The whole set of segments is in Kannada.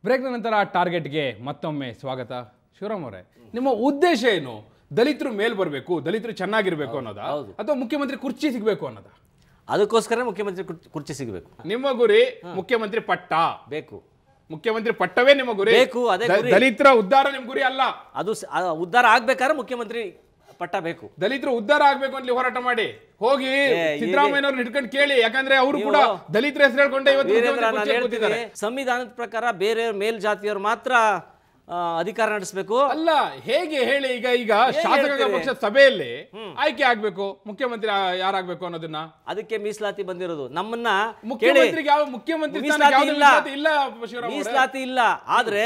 ಬ್ರೇಕ್ನ ನಂತರ ಟಾರ್ಗೆಟ್ಗೆ ಮತ್ತೊಮ್ಮೆ ಸ್ವಾಗತ ಶಿವರಾಮ್ ಅವರೇ ನಿಮ್ಮ ಉದ್ದೇಶ ಏನು ದಲಿತರು ಮೇಲ್ ಬರಬೇಕು ದಲಿತರು ಚೆನ್ನಾಗಿರ್ಬೇಕು ಅನ್ನೋದಾ ಅಥವಾ ಮುಖ್ಯಮಂತ್ರಿ ಕುರ್ಚಿ ಸಿಗಬೇಕು ಅನ್ನೋದಾ ಅದಕ್ಕೋಸ್ಕರ ಮುಖ್ಯಮಂತ್ರಿ ಕುರ್ಚಿ- ಕುರ್ಚಿ ಸಿಗಬೇಕು ನಿಮ್ಮ ಗುರಿ ಮುಖ್ಯಮಂತ್ರಿ ಪಟ್ಟ ಬೇಕು ಮುಖ್ಯಮಂತ್ರಿ ಪಟ್ಟವೇ ನಿಮ್ಮ ಗುರಿ ಬೇಕು, ಅದೇ ದ- ಗುರಿ. ದಲಿತರ ಉದ್ಧಾರ ನಿಮ್ ಗುರಿ ಅಲ್ಲ ಅದು ಸ- ಆ ಉದ್ಧಾರ ಆಗ್ಬೇಕಾದ್ರೆ ಮುಖ್ಯಮಂತ್ರಿ ಪಟ್ಟ ಬೇಕು ದಲಿತರು ಉದ್ಧಾರ ಆಗ್ಬೇಕು ಅಂತ ಹೋರಾಟ ಮಾಡಿ ಹೋಗಿ ಏ, ಸಿದ್ದರಾಮಯ್ಯನವ್ರನ್ನ ಹಿಡ್ಕೊಂಡು ಕೇಳಿ ಯಾಕಂದ್ರೆ ಅವರು ಕೂಡ ದಲಿತರ ಹೆಸರು ಹೇಳ್ಕೊಂಡೆ ಇವತ್ತು ವೀರೇಂದ್ರ ಮುಖ್ಯಮಂತ್ರಿ ನಾನು ಕುರ್ಚಿಯಲ್ಲಿ ಹೇಳ್ತೀನಿ ಕೂತಿದ್ದಾರೆ. ಸಂವಿಧಾನದ ಪ್ರಕಾರ ಬೇರೆ ಮೇಲ್ಜಾತಿಯವರು ಮಾತ್ರ ಆ, ಅಧಿಕಾರ ನಡೆಸಬೇಕು ಅಲ್ಲ ಹೇಗೆ ಹೇಳಿ ಈಗ ಈಗ ಶಾಸಕಾಂಗ ಹೇಳ್ತೀರಿ? ಪಕ್ಷದ ಸಭೆಯಲ್ಲಿ ಆಯ್ಕೆ ಆಗ್ಬೇಕು ಮುಖ್ಯಮಂತ್ರಿ ಆ- ಯಾರಾಗ್ಬೇಕು ಅನ್ನೋದನ್ನ ಅದಕ್ಕೆ ಮೀಸಲಾತಿ ಬಂದಿರೋದು ನಮ್ಮನ್ನ ಕೇಳಿ ಮುಖ್ಯಮಂತ್ರಿಗೆ ಯಾವ ಮುಖ್ಯಮಂತ್ರಿ ಸ್ಥಾನಕ್ಕೆ ಮೀಸಲಾತಿ ಯಾವ್ದು ಇಲ್ಲ ಮೀಸಲಾತಿ ಇಲ್ಲ ಶಿವರಾಮ್ ಅವರೇ. ಮೀಸಲಾತಿ ಇಲ್ಲ ಆದ್ರೆ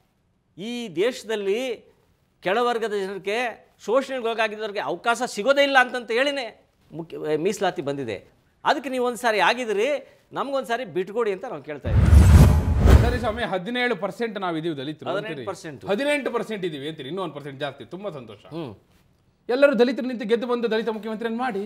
ಈ ದೇಶದಲ್ಲಿ ಕೆಳವರ್ಗದ ಜನರಿಗೆ ಶೋಷಣೆಗೊಳಗಾಗಿದ್ದವ್ರಿಗೆ ಅವಕಾಶ ಸಿಗೋದೇ ಇಲ್ಲ ಅಂತಂತ ಹೇಳಿನೇ ಮುಖ್ಯ ಮೀಸಲಾತಿ ಬಂದಿದೆ ಅದಕ್ಕೆ ನೀವು ಒಂದ್ಸಾರಿ ಆಗಿದ್ರಿ ನಮ್ಗೊಂದ್ಸಾರಿ ಬಿಟ್ಕೊಡಿ ಅಂತ ನಾವು ಕೇಳ್ತಾ ಇದ್ದೀವಿ ಸರಿ ಸ್ವಾಮಿ ಹದಿನೇಳು ಪರ್ಸೆಂಟ್ ನಾವು ಇದೀವಿ ದಲಿತರು ಅಂತೀರಿ. 18%. ಹದಿನೆಂಟು ಪರ್ಸೆಂಟ್ ಇದೀವಿ ಅಂತೀರಿ ಇನ್ನೂ ಒಂದು ಪರ್ಸೆಂಟ್ ಜಾಸ್ತಿ ತುಂಬಾ ಸಂತೋಷ ಹ್ಮ್ ಎಲ್ಲರೂ ದಲಿತರು ನಿಂತು ಗೆದ್ದು ಬಂದು ದಲಿತ ಮುಖ್ಯಮಂತ್ರಿಯನ್ನು ಮಾಡಿ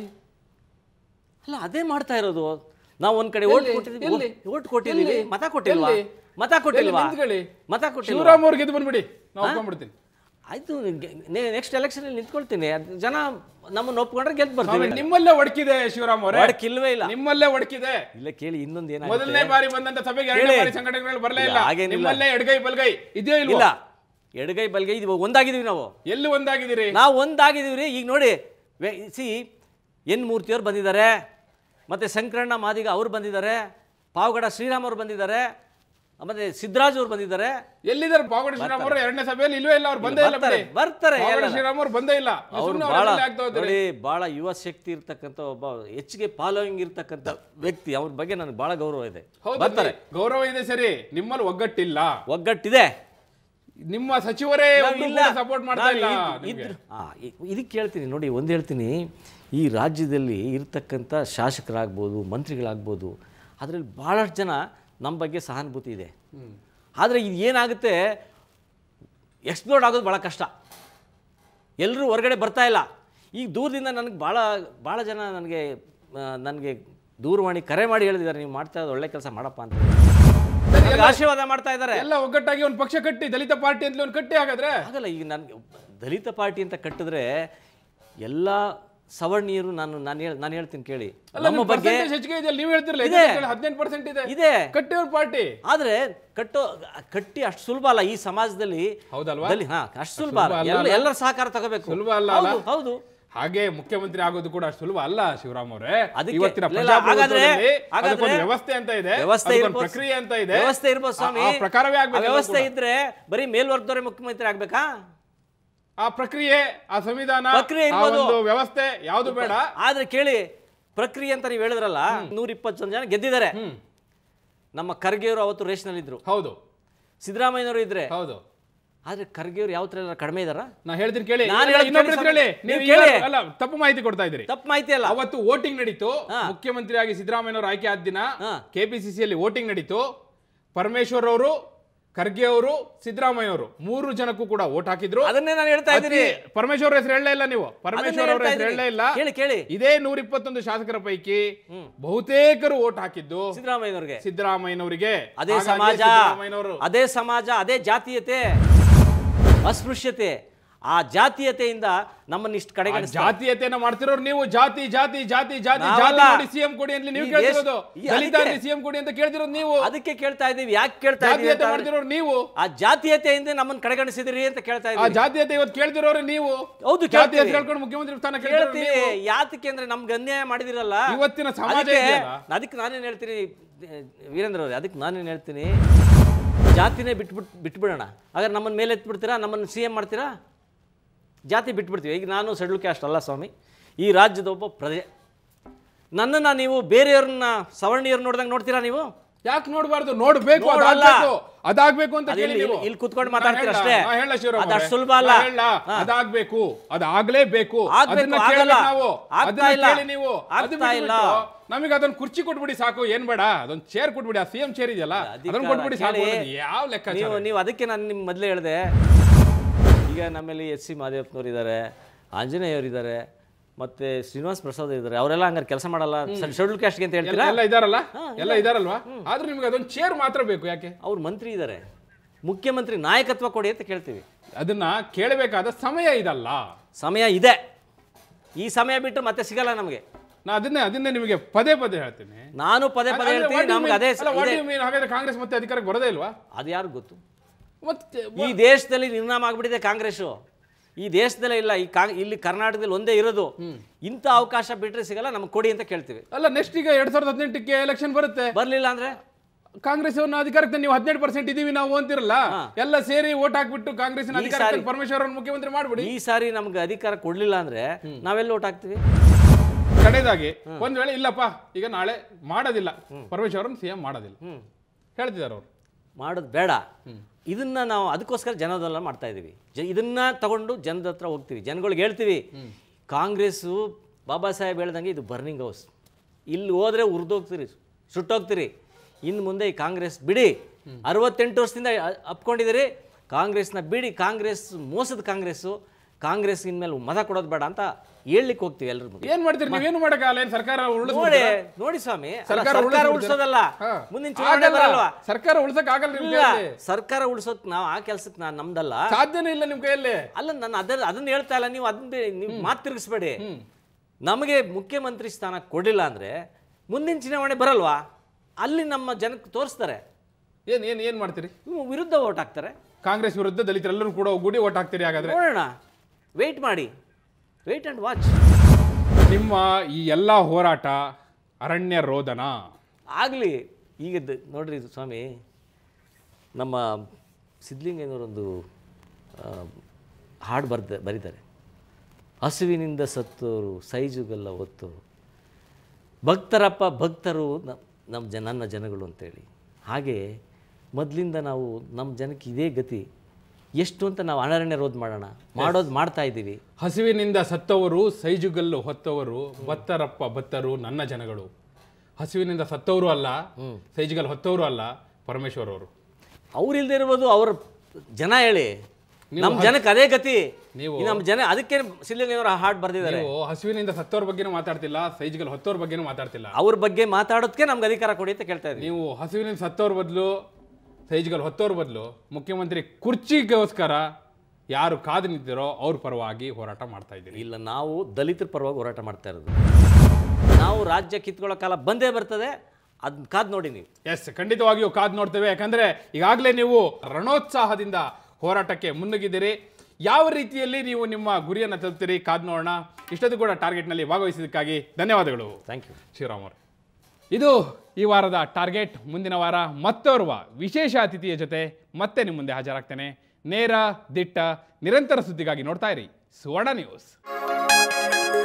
ಅಲ್ಲ ಅದೇ ಮಾಡ್ತಾ ಇರೋದು ನಾವು ಒಂದ್ ಕಡೆ ಓಟ್ ಎಲ್ಲಿ? ಕೊಟ್ಟಿದ್ದೀವಿ ಎಲ್ಲಿ? ಓಟ್ ಕೊಟ್ಟಿದ್ದೀವಿ ಎಲ್ಲಿ? ಮತ ಕೊಟ್ಟಿಲ್ವಾ ಎಲ್ಲಿ? ಮತ ಕೊಟ್ಟಿಲ್ವಾ ಎಲ್ಲಿ ನಿಂತ್ಕೊಳ್ಳಿ? ಮತ ಕೊಟ್ಟಿಲ್ವಾ ಶಿವರಾಮ್ ಅವ್ರು ಗೆದ್ದು ಬಂದ್ಬಿಡಿ ನಾವು ಒಪ್ಕೊಂಡ್ಬಿಡ್ತೀನಿ ಆಯ್ತು ನೆಕ್ಸ್ಟ್ ಎಲೆಕ್ಷನ್ ಅಲ್ಲಿ ನಿಂತ್ಕೊಳ್ತೀನಿ ಅದ್ ಜನ ನಮ್ಮನ್ನ ಒಪ್ಕೊಂಡ್ರೆ ಗೆದ್ದು ಸ್ವಾಮಿ, ಬರ್ತೀವಿ ನಿಮ್ಮಲ್ಲೇ ಒಡಕಿದೆ ಶಿವರಾಮ್ ಅವರೇ ಒಡಕಿಲ್ವೇ ಇಲ್ಲ ನಿಮ್ಮಲ್ಲೇ ಒಡಕಿದೆ ಇಲ್ಲ ಕೇಳಿ ಇನ್ನೊಂದು ಮೊದಲನೇ ಏನಾಗುತ್ತೆ ಬಾರಿ ಬಂದಂತ ಸಭೆಗೆ ಎರಡನೇ ಹೇಳಿ. ಬಾರಿ ಸಂಘಟನೆಗಳು ಬರಲೇ ಇಲ್ಲ ಇಲ್ಲ, ಹಾಗೇನಿಲ್ಲ. ನಿಮ್ಮಲ್ಲೇ ಎಡಗೈ ಬಲಗೈ ಇದೆಯೋ ಇಲ್ಲ ಇಲ್ವಾ ಎಡಗೈ ಬಲ್ಗೈ ಇದು ಒಂದಾಗಿದೀವಿ ನಾವು ಎಲ್ಲಿ ಒಂದಾಗಿದ್ದೀರಿ ನಾವು ಒಂದಾಗಿದೀವಿ ಈಗ ನೋಡಿ ಸಿ ಎನ್ ಮೂರ್ತಿಯವ್ರು ಬಂದಿದ್ದಾರೆ ಮತ್ತೆ ಶಂಕರಣ್ಣ ಮಾದಿಗ ಅವ್ರು ಬಂದಿದ್ದಾರೆ ಪಾವಗಡ ಶ್ರೀರಾಮ್ ಅವ್ರು ಬಂದಿದ್ದಾರೆ ಮತ್ತೆ ಸಿದ್ದರಾಜ್ ಅವ್ರು ಬಂದಿದ್ದಾರೆ ಎಲ್ಲಿದ್ದಾರೆ ಪಾವಗಡ ಶ್ರೀರಾಮ್ ಅವರು ಎರಡನೇ ಸಭೆಯಲ್ಲಿ ಇಲ್ವೇ ಇಲ್ಲ ಅವ್ರು ಬಂದೇ ಇಲ್ಲ ಬರ್ತಾರೆ, ಬಿಡಿ. ಬರ್ತಾರೆ ಪಾವಗಡ ಎಲ್ಲ. ಶ್ರೀರಾಮ್ ಅವ್ರು ಬಂದೇ ಇಲ್ಲ ನೀವು ಅವ್ರು ಸುಮ್ನೆ ಅವ್ರ ಬಹಳ ಹೆಸರಲ್ಲೇ ಆಗ್ತಾ ಹೋಗ್ತೀರಿ. ನೋಡಿ ಬಹಳ ಯುವ ಶಕ್ತಿ ಇರ್ತಕ್ಕಂಥ ಒಬ್ಬ ಹೆಚ್ಚಿಗೆ ಫಾಲೋವಿಂಗ್ ಇರ್ತಕ್ಕಂಥ ವ್ಯಕ್ತಿ ಅವ್ರ ಬಗ್ಗೆ ನನಗೆ ಬಹಳ ಗೌರವ ಇದೆ ಹೌದು ಬರ್ತಾರೆ ಗೌರವ ಇದೆ ಸರಿ ನಿಮ್ಮಲ್ಲಿ ಒಗ್ಗಟ್ಟಿಲ್ಲ ಒಗ್ಗಟ್ಟಿದೆ ನಿಮ್ಮ ಸಚಿವರೇ ನಾವಿಲ್ಲ. ಸಪೋರ್ಟ್ ಮಾಡ್ತಾ ನಾವು ಇಲ್ಲ ಇದ್- ನಿಮ್ಗೆ. ಇದ್ರು- ಆ, ಇ- ಇದಕ್ಕೆ ಹೇಳ್ತೀನಿ ನೋಡಿ ಒಂದು ಹೇಳ್ತೀನಿ ಈ ರಾಜ್ಯದಲ್ಲಿ ಇರ್ತಕ್ಕಂಥ ಶಾಸಕರಾಗ್ಬೋದು ಮಂತ್ರಿಗಳಾಗ್ಬೋದು ಅದರಲ್ಲಿ ಭಾಳಷ್ಟು ಜನ ನಮ್ಮ ಬಗ್ಗೆ ಸಹಾನುಭೂತಿ ಇದೆ ಆದರೆ ಇದು ಏನಾಗುತ್ತೆ ಎಕ್ಸ್ಪ್ಲೋರ್ಡ್ ಆಗೋದು ಭಾಳ ಕಷ್ಟ ಎಲ್ಲರೂ ಹೊರಗಡೆ ಬರ್ತಾ ಇಲ್ಲ ಈಗ ದೂರದಿಂದ ನನಗೆ ಭಾಳ ಭಾಳ ಜನ ನನಗೆ ನನಗೆ ದೂರವಾಣಿ ಕರೆ ಮಾಡಿ ಹೇಳಿದ್ದಾರೆ ನೀವು ಮಾಡ್ತಾ ಇರೋದು ಒಳ್ಳೆ ಕೆಲಸ ಮಾಡಪ್ಪ ಅಂತ ನನಗೆ ಆಶೀರ್ವಾದ ಮಾಡ್ತಾ ಇದ್ದಾರೆ ಎಲ್ಲ ಒಗ್ಗಟ್ಟಾಗಿ ಒಂದು ಪಕ್ಷ ಕಟ್ಟಿ ದಲಿತ ಪಾರ್ಟಿ ಅಂತ ಒಂದು ಕಟ್ಟಿ ಹಾಗಾದ್ರೆ ಆಗಲ್ಲ ಈಗ ನನಗೆ ದಲಿತ ಪಾರ್ಟಿ ಅಂತ ಕಟ್ಟಿದ್ರೆ ಎಲ್ಲ ಸವರ್ಣೀಯರು ನಾನು ನಾನು ಹೇಳಿ ನಾನು ಹೇಳ್ತೀನಿ ಕೇಳಿ ಅಲ್ಲ ನಮ್ಮ ಬಗ್ಗೆ ಪರ್ಸೆಂಟೇಜ್ ಹೆಚ್ಚಿಗೆ ಇದೆ ನೀವು ಹೇಳ್ತಿರಲ್ಲ ಇದೆ. ಹದಿನೆಂಟು ಪರ್ಸೆಂಟ್ ಇದೆ ಇದೆ ಕಟ್ಟಿವ್ರ ಪಾರ್ಟಿ ಆದ್ರೆ ಕಟ್ಟೋ ಕಟ್ಟಿ ಅಷ್ಟು ಸುಲಭ ಅಲ್ಲ ಈ ಸಮಾಜದಲ್ಲಿ ಹೌದಲ್ವಾ? ದಲಿ- ಹಾ ಅಷ್ಟು ಸುಲಭ ಸುಲಭ ಅಲ್ಲ ಅಲ್ಲ ಎಲ್ಲ ಅಲ್ಲ? ಎಲ್ಲರ ಸಹಕಾರ ತಗೋಬೇಕು ಸುಲಭ ಅಲ್ಲ ಅಲ್ಲ? ಹೌದು ಹೌದು ಹಾಗೆ ಮುಖ್ಯಮಂತ್ರಿ ಆಗೋದು ಕೂಡ ಅಷ್ಟು ಸುಲಭ ಅಲ್ಲ ಶಿವರಾಮ್ ಅವರೇ ಅದಕ್ಕೆ- ಇವತ್ತಿನ ಇಲ್ಲ, ಇಲ್ಲ, ಪ್ರಜಾಪ್ರಭುತ್ವದಲ್ಲಿ ಹಾಗಾದ್ರೆ- ಅದಕ್ಕೊಂದು ಹಾಗಾದ್ರೆ ವ್ಯವಸ್ಥೆ ಅಂತ ಇದೆ ವ್ಯವಸ್ಥೆ ಅದಕ್ಕೊಂದು ಇರ್ಬೋದು. ಪ್ರಕ್ರಿಯೆ ಅಂತ ಇದೆ ವ್ಯವಸ್ಥೆ ಇರ್ಬೋದು ಆ- ಸ್ವಾಮಿ ಆ ಪ್ರಕಾರವೇ ಆ ಆಗ್ಬೇಕು ವ್ಯವಸ್ಥೆ ಎಲ್ಲವೂ ಕೂಡ. ಇದ್ರೆ ಬರೀ ಮೇಲ್ವರ್ಗದವರೇ ಮುಖ್ಯಮಂತ್ರಿ ಆಗ್ಬೇಕಾ ಆ ಪ್ರಕ್ರಿಯೆ ಆ ಸಂವಿಧಾನ ಪ್ರಕ್ರಿಯೆ ಆ ಇರ್ಬೋದು. ಒಂದು ವ್ಯವಸ್ಥೆ ಯಾವುದು ಬೇಡ ಆದ್ರೆ ಕೇಳಿ ಪ್ರಕ್ರಿಯೆ ಅಂತ ನೀವು ಹೇಳಿದ್ರಲ್ಲ ನೂರ ಇಪ್ಪತ್ತು ಜನ ಗೆದ್ದಿದ್ದಾರೆ ಹ್ಮ್ ನಮ್ಮ ಖರ್ಗೆಯವರು ಅವತ್ತು ರೇಷ್ನಲ್ಲಿ ಇದ್ರು ಹೌದು ಸಿದ್ದರಾಮಯ್ಯನವರು ಇದ್ರೆ ಹೌದು ಆದ್ರೆ ಖರ್ಗೆಯವರು ಯಾವ ತರ ಕಡಿಮೆ ಇದಾರ ನಾ ಹೇಳ್ತೀನಿ ಕೇಳಿ ನಾನ್ ಇಲ್ಲ, ಹೇಳ್ತೀನಿ ಇನ್ನೊಬ್ರ ಹೆಸರು ಹೇಳಿ ಸ್ವಾಮಿ. ನೀವು ನೀವು ಕೇಳಿ. ಈಗ- ಅಲ್ಲ ತಪ್ಪು ಮಾಹಿತಿ ಕೊಡ್ತಾ ಇದ್ದೀರಿ ತಪ್ಪು ಮಾಹಿತಿ ಅಲ್ಲ ಅವತ್ತು ವೋಟಿಂಗ್ ನಡೀತು ಹಾ. ಮುಖ್ಯಮಂತ್ರಿಯಾಗಿ ಸಿದ್ದರಾಮಯ್ಯನವರು ಆಯ್ಕೆ ಆದ ದಿನ ಹಾ. ಕೆಪಿಸಿಸಿಯಲ್ಲಿ ವೋಟಿಂಗ್ ನಡೀತು ಪರಮೇಶ್ವರ್ ಅವರು ಖರ್ಗೆ ಅವರು ಸಿದ್ದರಾಮಯ್ಯ ಅವರು ಮೂರು ಜನಕ್ಕೂ ಕೂಡ ವೋಟ್ ಹಾಕಿದ್ರು ಅದನ್ನೇ ನಾನು ಹೇಳ್ತಾ ಇದ್ದೀನಿ ಅತಿ- ಪರಮೇಶ್ವರ್ ಹೆಸರು ಹೇಳಲೇ ಇಲ್ಲ ನೀವು ಪರಮೇಶ್ವರ್ ಅವರ ಹೇಳ್ತಾ ಹೆಸರು ಹೇಳಲೇ ಇಲ್ಲ ಇದ್ದೀನಿ. ಕೇಳಿ ಕೇಳಿ ಇದೇ ನೂರ ಇಪ್ಪತ್ತೊಂದು ಶಾಸಕರ ಪೈಕಿ ಬಹುತೇಕರು ವೋಟ್ ಹಾಕಿದ್ದು ಸಿದ್ದರಾಮಯ್ಯನವ್ರಿಗೆ ಸಿದ್ದರಾಮಯ್ಯನವರಿಗೆ ಅದೇ ಹಾಗಾಗಿ ಸಮಾಜ ಸಿದ್ದರಾಮಯ್ಯನವರು ಅದೇ ಸಮಾಜ ಅದೇ ಜಾತೀಯತೆ ಅಸ್ಪೃಶ್ಯತೆ ಆ ಜಾತೀಯತೆಯಿಂದ ನಮ್ಮನ್ನ ಇಷ್ಟು ಆ ಕಡೆಗಣಿಸ್ತಾರೆ ಜಾತೀಯತೆಯನ್ನ ಮಾಡ್ತಿರೋರು ನೀವು ಜಾತಿ ಜಾತಿ ಜಾತಿ ಜಾತಿ ಜಾತಿ ನಾವಲ್ಲ. ನೋಡಿ ಸಿಎಂ ಕೊಡಿ ಅಂತ ನೀವು ಈ ಕೇಳ್ತಿರೋದು ದೇಶ- ಈ ದಲಿತ ಅದಕ್ಕೆ- ಸಿಎಂ ಕೊಡಿ ಅಂತ ಕೇಳ್ತಿರೋದು ನೀವು ಅದಕ್ಕೆ ಕೇಳ್ತಾ ಇದೀವಿ ಯಾಕೆ ಕೇಳ್ತಾ ಇದೀವಿ ಜಾತೀಯತೆ ಅಂತ ಅಂದ್ರೆ- ಮಾಡ್ತಿರೋರು ನೀವು ಆ ಜಾತೀಯತೆಯಿಂದ ನಮ್ಮನ್ನ ಕಡೆಗಣಿಸಿದಿರಿ ಅಂತ ಕೇಳ್ತಾ ಆ ಇದೀವಿ ಜಾತೀಯತೆ ಇವತ್ತು ಕೇಳ್ತಿರೋರು ನೀವು ಹೌದು, ಜಾತಿ ಕೇಳ್ತೀವಿ. ಹೆಸರು ಹೇಳ್ಕೊಂಡು ಮುಖ್ಯಮಂತ್ರಿ ಸ್ಥಾನ ಕೇಳ್ತಿರೋರು ಕೇಳ್ತೀವಿ ನೀವು ಯಾತಕ್ಕೆ ಅಂದ್ರೆ ನಮ್ಗೆ ಅನ್ಯಾಯ ಮಾಡಿದಿರಲ್ಲ ಇವತ್ತಿನ ಸಮಾಜ ಅದಕ್ಕೆ ಇದೆಯಲ್ಲ? ಅದಕ್ಕೆ ನಾನೇನು ಹೇಳ್ತೀನಿ ವೀರೇಂದ್ರ ಅವ್ರೆ ಅದಕ್ಕೆ ನಾನೇನು ಹೇಳ್ತೀನಿ ಜಾತಿನೇ ಬಿಟ್ಬಿಟ್ಟು ಬಿಟ್ಬಿಡೋಣ ಹಾಗಾದ್ರೆ ನಮ್ಮನ್ನ ಮೇಲೆ ಎತ್ಬಿಡ್ತೀರಾ ನಮ್ಮನ್ನು ಸಿ ಎಂ ಮಾಡ್ತೀರಾ ಜಾತಿ ಬಿಟ್ಬಿಡ್ತೀವಿ ಈಗ ನಾನು ಸೆಡ್ಯೂಲ್ ಕ್ಯಾಸ್ಟ್ ಅಲ್ಲ ಸ್ವಾಮಿ ಈ ರಾಜ್ಯದ ಒಬ್ಬ ಪ್ರಜೆ ನನ್ನನ್ನು ನೀವು ಬೇರೆಯವ್ರನ್ನ ಸವರ್ಣೀಯರು ನೋಡ್ದಂಗೆ ನೋಡ್ತೀರಾ ನೀವು ಯಾಕೆ ನೋಡಬಾರ್ದು ನೋಡ್ಬೇಕು ನೋಡಲ್ಲ. ಅದಾಗ್ಬೇಕು ಅದಾಗ್ಬೇಕು ಅಂತ ಅದು ಕೇಳಿ ಇಲ್ಲಿ- ನೀವು ಇಲ್ಲಿ ಕೂತ್ಕೊಂಡು ನಾ ಮಾತಾಡ್ತೀರ ಹೇಳ, ಅಷ್ಟೇ. ನಾ ಹೇಳ ಶಿವರಾಮ್ ಅದು ಅವರೇ. ಅಷ್ಟು ಸುಲಭ ಅಲ್ಲ. ನಾ ಹೇಳ, ಹಾ. ಅದಾಗ್ಬೇಕು ಅದಾಗ್ಲೇಬೇಕು ಆಗ್ಬೇಕು, ಅದನ್ನ ಆಗಲ್ಲ. ಕೇಳ್ಬೇಕು ನಾವು ಆಗ್ತಾ ಅದನ್ನ ಇಲ್ಲ. ಕೇಳಿ ನೀವು ಅದು ಆಗ್ತಾ ಇಲ್ಲ. ಬಿಟ್ಬಿಟ್ಟು ನಮಗೆ ಅದನ್ನ ಕುರ್ಚಿ ಕೊಟ್ಬಿಡಿ ಸಾಕು ಏನ್ ಬೇಡ ಅದೊಂದು ಚೇರ್ ಕೊಟ್ಬಿಡಿ ಆ ಸಿಎಂ ಚೇರ್ ಇದೆಯಲ್ಲ ಅದನ್ನ ಅಧಿಕಾರ ಕೊಟ್ಬಿಡಿ ಸಾಕು ಕೇಳಿ. ಅನ್ನೋದು ಯಾವ ಲೆಕ್ಕ ನೀವು ನೀವು ಅದಕ್ಕೆ ನಾನು ನಿಮ್ಮ ಮೊದಲೇ ಹೇಳಿದೆ ಈಗ ನಮ್ಮಲ್ಲಿ ಎಸ್ ಸಿ ಮಾದೇವಪ್ಪನವ್ರು ಇದ್ದಾರೆ ಆಂಜನೇಯವ್ರು ಇದ್ದಾರೆ ಮತ್ತೆ ಶ್ರೀನಿವಾಸ್ ಪ್ರಸಾದ್ ಇದ್ದಾರೆ ಅವರೆಲ್ಲ ಹಂಗಾರೆ ಕೆಲಸ ಮಾಡಲ್ಲ ಶೆಡ್ಯೂಲ್ ಕ್ಯಾಸ್ಟ್ಗೆ ಅಂತ ಹೇಳ್ತೀರಾ ಎಲ್ಲ ಇದಾರಲ್ಲ ಎಲ್ಲ ಇದಾರಲ್ವಾ ಆದ್ರೂ ನಿಮ್ಗೆ ಅದೊಂದು ಚೇರ್ ಮಾತ್ರ ಬೇಕು ಯಾಕೆ ಅವ್ರು ಮಂತ್ರಿ ಇದ್ದಾರೆ ಮುಖ್ಯಮಂತ್ರಿ ನಾಯಕತ್ವ ಕೊಡಿ ಅಂತ ಕೇಳ್ತೀವಿ ಅದನ್ನ ಕೇಳಬೇಕಾದ ಸಮಯ ಇದಲ್ಲ ಸಮಯ ಇದೆ ಈ ಸಮಯ ಬಿಟ್ಟು ಮತ್ತೆ ಸಿಗಲ್ಲ ನಮಗೆ ನಾ ಅದನ್ನೇ ಅದನ್ನೇ ನಿಮಗೆ ಪದೇ ಪದೇ ಹೇಳ್ತೀನಿ ನಾನು ಪದೇ ಪದೇ ಅಂದ್ರೆ ಹೇಳ್ತೀನಿ what do you ನಮ್ಗೆ mean? ಅದೇ ಅಲ್ಲ, what do ಇದೆ. you mean? ಹಾಗಾದ್ರೆ ಕಾಂಗ್ರೆಸ್ ಮತ್ತೆ ಅಧಿಕಾರಕ್ಕೆ ಬರೋದೇ ಇಲ್ವಾ ಅದು ಯಾರು ಗೊತ್ತು ಮತ್ತೆ ಈ ದೇಶದಲ್ಲಿ ನಿರ್ನಾಮ ಆಗ್ಬಿಟ್ಟಿದೆ ಕಾಂಗ್ರೆಸ್ಸು ಈ ದೇಶದಲ್ಲೇ ಇಲ್ಲ ಈ ಕಾಂಗ್ ಇಲ್ಲಿ ಕರ್ನಾಟಕದಲ್ಲಿ ಒಂದೇ ಇರೋದು ಇಂಥ ಅವಕಾಶ ಬಿಟ್ಟರೆ ಸಿಗಲ್ಲ ನಮ್ಗೆ ಕೊಡಿ ಅಂತ ಕೇಳ್ತೀವಿ ಅಲ್ಲ ನೆಕ್ಸ್ಟ್ ಈಗ ಎರಡ್ ಸಾವಿರದ ಹದಿನೆಂಟಕ್ಕೆ ಎಲೆಕ್ಷನ್ ಬರುತ್ತೆ ಬರಲಿಲ್ಲ ಅಂದ್ರೆ ಕಾಂಗ್ರೆಸ್ ಅವ್ರನ್ನ ಅಧಿಕಾರಕ್ಕೆ ನೀವು ಹದಿನೆಂಟು ಪರ್ಸೆಂಟ್ ಇದೀವಿ ನಾವು ಅಂತಿರಲ್ಲ ಎಲ್ಲ ಸೇರಿ ಓಟ್ ಹಾಕ್ಬಿಟ್ಟು ಕಾಂಗ್ರೆಸ್ನ ಈ ಅಧಿಕಾರಕ್ಕೆ ಸಾರಿ- ಪರಮೇಶ್ವರ್ ಅವ್ರನ್ನ ಮುಖ್ಯಮಂತ್ರಿ ಮಾಡ್ಬಿಡಿ ಈ ಸಾರಿ ನಮ್ಗೆ ಅಧಿಕಾರ ಕೊಡ್ಲಿಲ್ಲ ಅಂದ್ರೆ ನಾವೆಲ್ಲ ಓಟ್ ಹಾಕ್ತೀವಿ ಕಡೆದಾಗಿ ಒಂದ್ ವೇಳೆ ಇಲ್ಲಪ್ಪ ಈಗ ನಾಳೆ ಮಾಡೋದಿಲ್ಲ ಪರಮೇಶ್ವರ್ ಅವ್ರನ್ನ ಸಿಎಂ ಮಾಡೋದಿಲ್ಲ ಹೇಳ್ತಿದ್ದಾರೆ ಅವ್ರು ಮಾಡೋದು ಬೇಡ ಇದನ್ನ ನಾವು ಅದಕ್ಕೋಸ್ಕರ ಜನದಲ್ಲ ಮಾಡ್ತಾ ಇದ್ದೀವಿ ಜ ಇದನ್ನ ತಗೊಂಡು ಜನದ ಹತ್ರ ಹೋಗ್ತೀವಿ ಜನಗಳಿಗೆ ಹೇಳ್ತೀವಿ ಕಾಂಗ್ರೆಸ್ಸು ಬಾಬಾ ಸಾಹೇಬ್ ಹೇಳ್ದಂಗೆ ಇದು ಬರ್ನಿಂಗ್ ಹೌಸ್ ಇಲ್ಲಿ ಹೋದ್ರೆ ಉರಿದೋಗ್ತೀರಿ ಸುಟ್ಟೋಗ್ತೀರಿ ಇನ್ನು ಮುಂದೆ ಈ ಕಾಂಗ್ರೆಸ್ ಬಿಡಿ ಅರವತ್ತೆಂಟು ವರ್ಷದಿಂದ ಅ- ಅಪ್ಕೊಂಡಿದ್ದೀರಿ ಕಾಂಗ್ರೆಸ್ನ ಬಿಡಿ ಕಾಂಗ್ರೆಸ್ ಮೋಸದ ಕಾಂಗ್ರೆಸ್ಸು ಕಾಂಗ್ರೆಸ್ ಇನ್ಮೇಲೆ ಮತ ಕೊಡೋದು ಬೇಡ ಅಂತ ಹೇಳ್ಲಿಕ್ಕೆ ಹೋಗ್ತೀವಿ ಎಲ್ಲರೂ ಏನ್ ಮಾಡ್ತೀರಿ ನೀವೇನು ಮಾಡಕ್ಕಾಗಲ್ಲ ಏನ್ ಸರ್ಕಾರ ನೋಡಿ ಉಳಿಸ್ಬಿಡ್ತೀರಾ? ನೋಡಿ ಸ್ವಾಮಿ ಅಲ್ಲ, ಸರ್ಕಾರ ಸರ್ಕಾರ ಉಳಿಸ್ಬಿಡ್ತೀರಾ? ಉಳಿಸೋದಲ್ಲ ಹಾ. ಮುಂದಿನ ಚುನಾವಣೆ ಆಗಲ್ಲ. ಬರಲ್ವಾ ಸರ್ಕಾರ ಉಳ್ಸಕ್ ಆಗಲ್ಲ ನಿಮ್ ಇಲ್ಲ ಕೈಯಲ್ಲಿ. ಸರ್ಕಾರ ಉಳಿಸೋಕ್ ನಾವು ಆ ಕೆಲ್ಸಕ್ಕೆ ನಾನು ನಮ್ದಲ್ಲ ಸಾಧ್ಯನೇ ಇಲ್ಲ ನಿಮ್ ಕೈಯಲ್ಲಿ ಅಲ್ಲ ನಾನು ಅದ ಅದನ್ನ ಹೇಳ್ತಾ ಇಲ್ಲ ನೀವು ಅದನ್ನ ಬೇ- ನೀವು ಮಾತು ತಿರುಗಿಸ್ಬೇಡಿ ನಮಗೆ ಮುಖ್ಯಮಂತ್ರಿ ಸ್ಥಾನ ಕೊಡಲಿಲ್ಲ ಅಂದ್ರೆ ಮುಂದಿನ ಚುನಾವಣೆ ಬರಲ್ವಾ ಅಲ್ಲಿ ನಮ್ಮ ಜನಕ್ಕೆ ತೋರಿಸ್ತಾರೆ ಏನ್ ಏನ್ ಏನ್ ಮಾಡ್ತೀರಿ ಇವ್ರು ವಿರುದ್ಧ ಓಟ್ ಹಾಕ್ತಾರೆ ಕಾಂಗ್ರೆಸ್ ವಿರುದ್ಧ ದಲಿತರೆಲ್ಲರೂ ಕೂಡ ಒಗ್ಗೂಡಿ ಓಟ್ ಹಾಕ್ತೀರಿ ಹಾಗಾದ್ರೆ ನೋಡೋಣ ವೆಯ್ಟ್ ಮಾಡಿ ವೆಯ್ಟ್ ಆ್ಯಂಡ್ ವಾಚ್ ನಿಮ್ಮ ಈ ಎಲ್ಲಾ ಹೋರಾಟ ಅರಣ್ಯ ರೋದನ ಆಗಲಿ ಈಗ ದ- ನೋಡ್ರಿ ಇದು ಸ್ವಾಮಿ ನಮ್ಮ ಸಿದ್ಲಿಂಗನವರೊಂದು ಆ, ಹಾಡು ಬರ್ದ ಬರೀತಾರೆ ಹಸುವಿನಿಂದ ಸತ್ತೋರು ಸೈಜುಗಲ್ಲ ಹೊತ್ತು ಭಕ್ತರಪ್ಪ ಭಕ್ತರು ನ- ನಮ್ಮ ಜನ ನನ್ನ ಜನಗಳು ಅಂತೇಳಿ ಹಾಗೆ ಮೊದಲಿಂದ ನಾವು ನಮ್ಮ ಜನಕ್ಕೆ ಇದೇ ಗತಿ ಎಷ್ಟು ಅಂತ ನಾವು ಅಣರಣ್ಯ ರೋಧ ಮಾಡೋಣ ಮಾಡೋದು ಮಾಡ್ತಾ ಇದ್ದೀವಿ ಹಸಿವಿನಿಂದ ಸತ್ತವರು ಸೈಜುಗಲ್ಲು ಹೊತ್ತವರು ಬತ್ತರಪ್ಪ ಬತ್ತರು ನನ್ನ ಜನಗಳು ಹಸಿವಿನಿಂದ ಸತ್ತವರು ಅಲ್ಲ ಸೈಜುಗಲ್ ಹೊತ್ತವರು ಅಲ್ಲ ಪರಮೇಶ್ವರ್ ಅವರು ಅವ್ರು ಇಲ್ದೇ ಇರ್ಬೋದು ಅವ್ರ ಜನ ಹೇಳಿ ನಮ್ಮ ಜನಕ್ಕೆ ಅದೇ ಗತಿ ನೀವು- ಈ ನಮ್ಮ ಜನ ಅದಕ್ಕೆ ಸಿದ್ಲಿಂಗನವರ ಹಾಡು ಬರೆದಿದ್ದಾರೆ ನೀವು ಹಸಿವಿನಿಂದ ಸತ್ತವ್ರ ಬಗ್ಗೆನೂ ಮಾತಾಡ್ತಿಲ್ಲ ಸೈಜುಗಲ್ ಹೊತ್ತವ್ರ ಬಗ್ಗೆನೂ ಮಾತಾಡ್ತಿಲ್ಲ ಅವ್ರ ಬಗ್ಗೆ ಮಾತಾಡೋದಕ್ಕೆ ನಮ್ಗೆ ಅಧಿಕಾರ ಕೊಡಿ ಅಂತ ಕೇಳ್ತಾ ಇದ್ದೀವಿ ನೀವು ಹಸಿವಿನಿಂದ ಸತ್ತವ್ರ ಬದಲು ಸೈಜ್ಗಲ್ ಹೊತ್ತವ್ರ ಬದಲು ಮುಖ್ಯಮಂತ್ರಿ ಕುರ್ಚಿಗೋಸ್ಕರ ಯಾರು ಕಾದು ನಿಂತಿರೋ ಅವ್ರ ಪರವಾಗಿ ಹೋರಾಟ ಮಾಡ್ತಾ ಇದ್ದೀರಿ ಇಲ್ಲ ನಾವು ದಲಿತರ ಪರವಾಗಿ ಹೋರಾಟ ಮಾಡ್ತಾ ಇರೋದು ನಾವು ರಾಜ್ಯ ಕಿತ್ಕೊಳ್ಳೋ ಕಾಲ ಬಂದೇ ಬರ್ತದೆ ಅದನ್ನ ಕಾದ್ ನೋಡಿ ನೀವು ಎಸ್ ಖಂಡಿತವಾಗಿಯೂ ಕಾದು ನೋಡ್ತೇವೆ ಯಾಕಂದ್ರೆ ಈಗಾಗಲೇ ನೀವು ರಣೋತ್ಸಾಹದಿಂದ ಹೋರಾಟಕ್ಕೆ ಮುನ್ನುಗ್ಗಿದ್ದೀರಿ ಯಾವ ರೀತಿಯಲ್ಲಿ ನೀವು ನಿಮ್ಮ ಗುರಿಯನ್ನು ತಲುಪ್ತೀರಿ ಕಾದು ನೋಡೋಣ ಇಷ್ಟೊತ್ತು ಕೂಡ ಟಾರ್ಗೆಟ್ನಲ್ಲಿ ಭಾಗವಹಿಸಿದ್ದಕ್ಕಾಗಿ ಧನ್ಯವಾದಗಳು ಥ್ಯಾಂಕ್ ಯು ಶ್ರೀರಾಮ್ ಅವರೇ ಇದು ಈ ವಾರದ ಟಾರ್ಗೆಟ್ ಮುಂದಿನ ವಾರ ಮತ್ತೋರ್ವ ವಿಶೇಷ ಅತಿಥಿಯ ಜೊತೆ ಮತ್ತೆ ನಿಮ್ಮ ಮುಂದೆ ಹಾಜರಾಗ್ತೇನೆ ನೇರ ದಿಟ್ಟ ನಿರಂತರ ಸುದ್ದಿಗಾಗಿ ನೋಡ್ತಾ ಇರಿ ಸುವರ್ಣ ನ್ಯೂಸ್